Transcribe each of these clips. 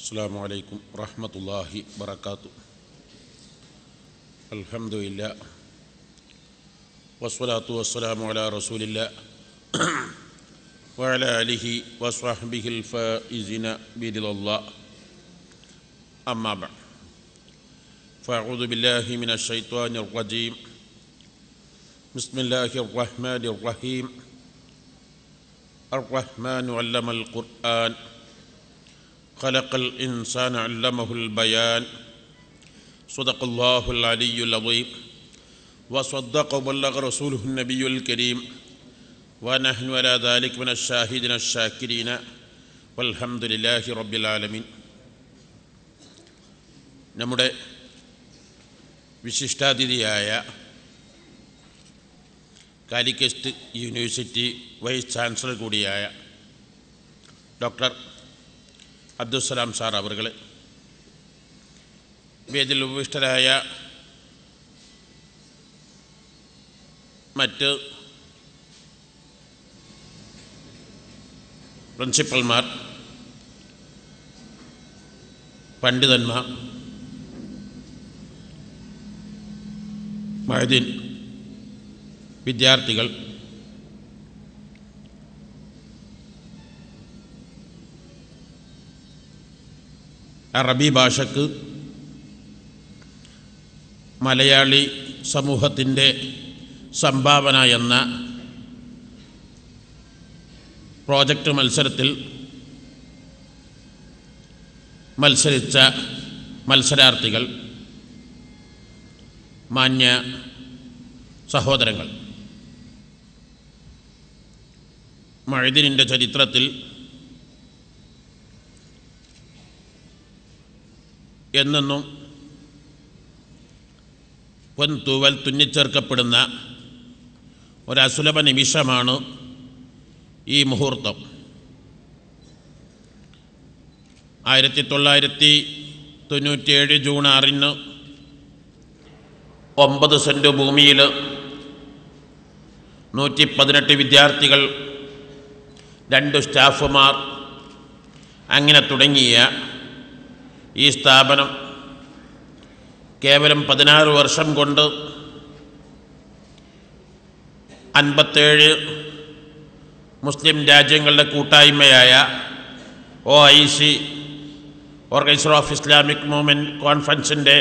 السلام عليكم ورحمة الله وبركاته الحمد لله والصلاة والسلام على رسول الله وعلى آله وصحبه الفائزين برضا الله أما بعد فأعوذ بالله من الشيطان الرجيم بسم الله الرحمن الرحيم الرحمن علم القرآن خلق الإنسان علمه البيان صدق الله العلي العظيم وصدق وبلغ رسوله النبي الكريم ونحن على ذلك من الشاهدين الشاكرين والحمد لله رب العالمين നമ്മുടെ വിശിഷ്ടാതിഥിയായ Calicut university vice chancellor കൂടിയായ ഡോക്ടർ അബ്ദുസലാം സാർ അവറുകൾ വേദിയിൽ ഉപവിഷ്ടരായ മറ്റ് പ്രിൻസിപ്പൽമാർ പണ്ഡിതന്മാർ മഹദീൻ വിദ്യാർത്ഥികൾ അറബി ഭാഷക്ക് മലയാളി സമൂഹത്തിൻ്റെ സംഭാവന എന്ന പ്രോജക്റ്റ് മത്സരത്തിൽ മത്സരിച്ച മത്സരാർത്ഥികൾ മാന്യ സഹോദരങ്ങൾ മഴുതിനിൻ്റെ ചരിത്രത്തിൽ എന്നെന്നും പൊൻതൂവൽ തുന്നിച്ചേർക്കപ്പെടുന്ന ഒരസുലഭ നിമിഷമാണ് ഈ മുഹൂർത്തം ആയിരത്തി തൊള്ളായിരത്തി തൊണ്ണൂറ്റിയേഴ് ജൂൺ ആറിന് ഒമ്പത് സെൻറ്റ് ഭൂമിയിൽ നൂറ്റി പതിനെട്ട് വിദ്യാർത്ഥികൾ രണ്ട് സ്റ്റാഫുമാർ അങ്ങനെ തുടങ്ങിയ ഈ സ്ഥാപനം കേവലം പതിനാറ് വർഷം കൊണ്ട് അൻപത്തേഴ് മുസ്ലിം രാജ്യങ്ങളുടെ കൂട്ടായ്മയായ O I C organiser of Islamic movement കോൺഫറൻസിൻ്റെ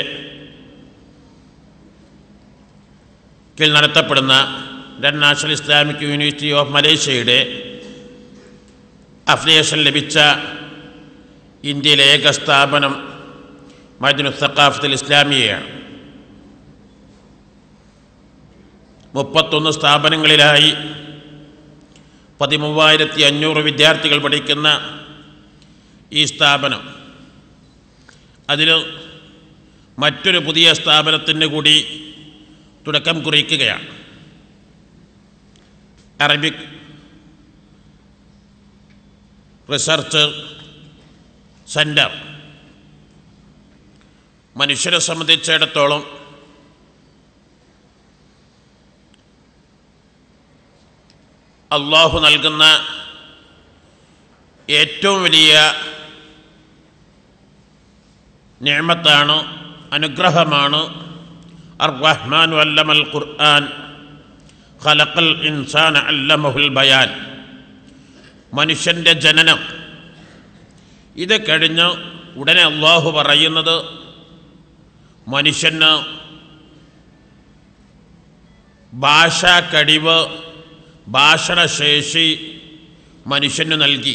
കീഴിൽ നടത്തപ്പെടുന്ന Indian national Islamic university of മലേഷ്യയുടെ അഫിലിയേഷൻ ലഭിച്ച ഇന്ത്യയിലെ ഏക സ്ഥാപനം മജ്നു സക്കാഫത്തുൽ ഇസ്ലാമിയയാണ് മുപ്പത്തൊന്ന് സ്ഥാപനങ്ങളിലായി പതിമൂവായിരത്തി അഞ്ഞൂറ് വിദ്യാർത്ഥികൾ പഠിക്കുന്ന ഈ സ്ഥാപനം അതിൽ മറ്റൊരു പുതിയ സ്ഥാപനത്തിന് കൂടി തുടക്കം കുറിക്കുകയാണ് അറബിക് റിസർച്ച് സെൻറ്റർ മനുഷ്യരെ സംബന്ധിച്ചിടത്തോളം അള്ളാഹു നൽകുന്ന ഏറ്റവും വലിയ നിയമത്താണ് അനുഗ്രഹമാണ് അർ റഹ്മാൻ അല്ലമൽ ഖുർആൻ ഖലഖൽ ഇൻസാൻ അല്ലമഹുൽ ബയാൻ മനുഷ്യൻ്റെ ജനനം ഇത് കഴിഞ്ഞ് ഉടനെ അള്ളാഹു പറയുന്നത് മനുഷ്യന് ഭാഷാ കഴിവ് ഭാഷണശേഷി മനുഷ്യന് നൽകി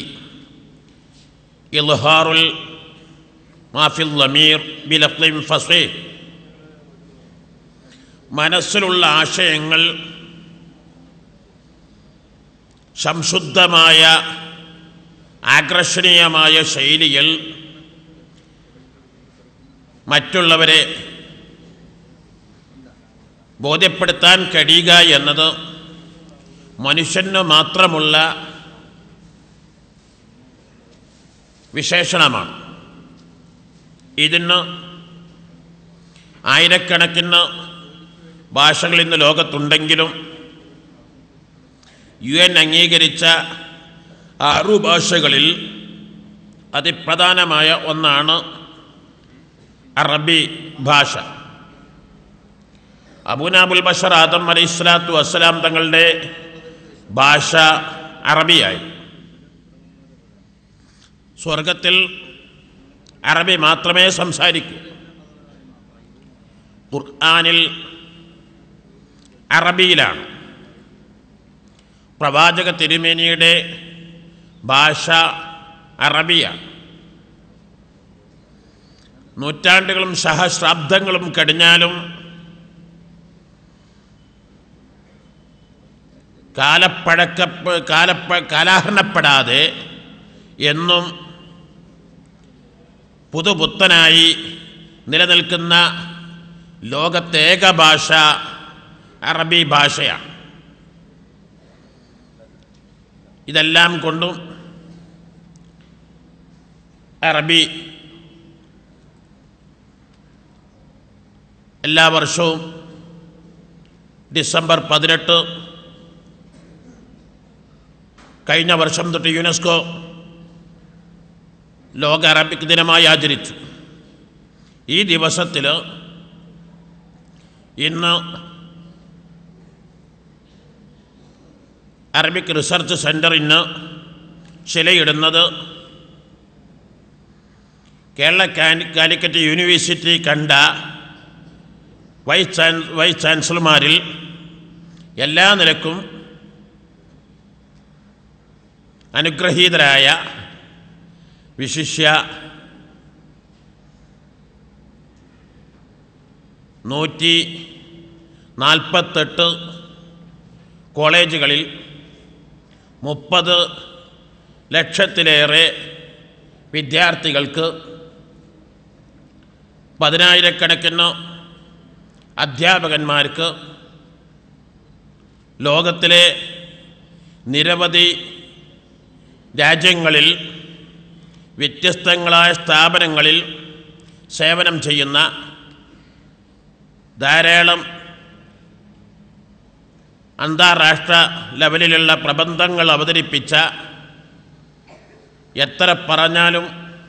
ഇൽഹാറുൽ മാഫിൽ ലമീർ ബിലഫ്ലിം ഫസേ മനസ്സിലുള്ള ആശയങ്ങൾ സംശുദ്ധമായ ആകർഷണീയമായ ശൈലിയിൽ മറ്റുള്ളവരെ ബോധ്യപ്പെടുത്താൻ കഴിയുക എന്നത് മനുഷ്യന് മാത്രമുള്ള വിശേഷണമാണ് ഇതിന് ആയിരക്കണക്കിന് ഭാഷകൾ ഇന്ന് ലോകത്തുണ്ടെങ്കിലും യു എൻ അംഗീകരിച്ച ആറു ഭാഷകളിൽ അതിപ്രധാനമായ ഒന്നാണ് അറബി ഭാഷ അബുനാബുൽ ബഷർ ആദം അലൈഹി സ്വലാത്തു വസ്സലാം തങ്ങളുടെ ഭാഷ അറബിയായി സ്വർഗത്തിൽ അറബി മാത്രമേ സംസാരിക്കൂ ഖുർആാനിൽ അറബിയിലാണ് പ്രവാചക തിരുമേനിയുടെ ഭാഷ അറബിയാണ് നൂറ്റാണ്ടുകളും സഹസ്രാബ്ദങ്ങളും കഴിഞ്ഞാലും കാലപ്പഴക്ക കാലപ്പ കാലാഹരണപ്പെടാതെ എന്നും പുതുപുത്തനായി നിലനിൽക്കുന്ന ലോകത്തേക ഭാഷ അറബി ഭാഷയാണ് ഇതെല്ലാം കൊണ്ടും അറബി എല്ലാ വർഷവും ഡിസംബർ പതിനെട്ട് കഴിഞ്ഞ വർഷം തൊട്ട് യുനെസ്കോ ലോക അറബിക് ദിനമായി ആചരിച്ചു ഈ ദിവസത്തിൽ ഇന്ന് അറബിക് റിസർച്ച് സെൻറ്റർ ഇന്ന് ശിലയിടുന്നത് കേരള കാലി കാലിക്കറ്റ് യൂണിവേഴ്സിറ്റി കണ്ട വൈസ് ചാൻ വൈസ് ചാൻസലർമാരിൽ എല്ലാ നിലക്കും അനുഗ്രഹീതരായ വിശിഷ്യ നൂറ്റി നാൽപ്പത്തെട്ട് കോളേജുകളിൽ മുപ്പത് ലക്ഷത്തിലേറെ വിദ്യാർത്ഥികൾക്ക് പതിനായിരക്കണക്കിന് അധ്യാപകന്മാർക്ക് ലോകത്തിലെ നിരവധി രാജ്യങ്ങളിൽ വ്യത്യസ്തങ്ങളായ സ്ഥാപനങ്ങളിൽ സേവനം ചെയ്യുന്ന ധാരാളം അന്താരാഷ്ട്ര ലെവലിലുള്ള പ്രബന്ധങ്ങൾ അവതരിപ്പിച്ച എത്ര പറഞ്ഞാലും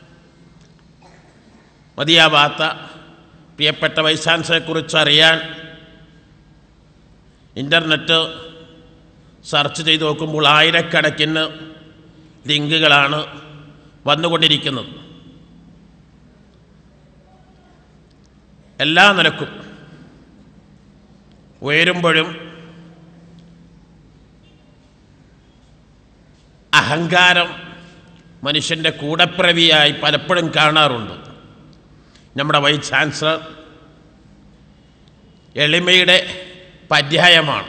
മതിയാവാത്ത പ്രിയപ്പെട്ട വൈസാൻസയെക്കുറിച്ച് അറിയാൻ ഇൻ്റർനെറ്റ് സെർച്ച് ചെയ്ത് നോക്കുമ്പോൾ ആയിരക്കണക്കിന് ലിങ്കുകളാണ് വന്നുകൊണ്ടിരിക്കുന്നത് എല്ലാ നിലക്കും ഉയരുമ്പോഴും അഹങ്കാരം മനുഷ്യൻ്റെ കൂടപ്പിറവിയായി പലപ്പോഴും കാണാറുണ്ട് നമ്മുടെ വൈസ് ചാൻസലർ എളിമയുടെ പര്യായമാണ്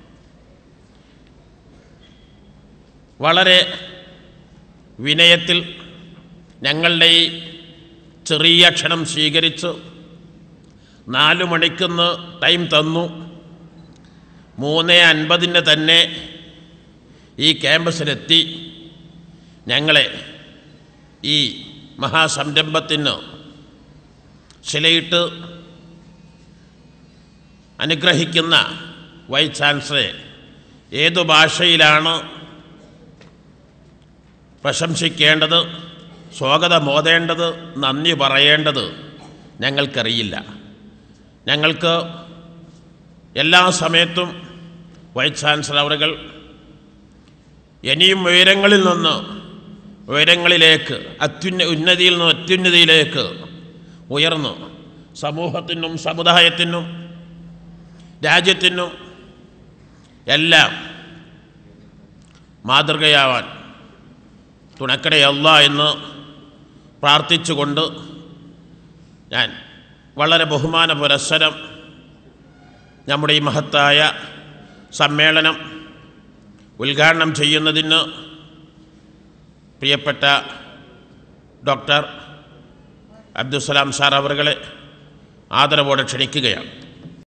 വളരെ വിനയത്തിൽ ഞങ്ങളുടെ ഈ ചെറിയ ക്ഷണം സ്വീകരിച്ച് നാലു മണിക്കുന്ന് ടൈം തന്നു മൂന്ന് അൻപതിന് തന്നെ ഈ ക്യാമ്പസിലെത്തി ഞങ്ങളെ ഈ മഹാസംരംഭത്തിന് ശിലയിട്ട് അനുഗ്രഹിക്കുന്ന വൈസ് ചാൻസലറെ ഏതു ഭാഷയിലാണ് പ്രശംസിക്കേണ്ടത് സ്വാഗതമോതേണ്ടത് നന്ദി പറയേണ്ടത് ഞങ്ങൾക്കറിയില്ല ഞങ്ങൾക്ക് എല്ലാ സമയത്തും വൈസ് ചാൻസലർ അവറുകൾ ഇനിയും ഉയരങ്ങളിൽ നിന്ന് ഉയരങ്ങളിലേക്ക് അത്യുന്ന ഉന്നതിയിൽ നിന്ന് അത്യുന്നതിയിലേക്ക് ഉയർന്നു സമൂഹത്തിനും സമുദായത്തിനും രാജ്യത്തിനും എല്ലാം മാതൃകയാവാൻ തുണക്കടയല്ല എന്ന് പ്രാർത്ഥിച്ചുകൊണ്ട് ഞാൻ വളരെ ബഹുമാന പുരസ്സരം നമ്മുടെ ഈ മഹത്തായ സമ്മേളനം ഉദ്ഘാടനം ചെയ്യുന്നതിന് പ്രിയപ്പെട്ട ഡോക്ടർ അബ്ദുസലാം സാർ അവറുകളെ ആദരവോടെ ക്ഷണിക്കുകയാണ്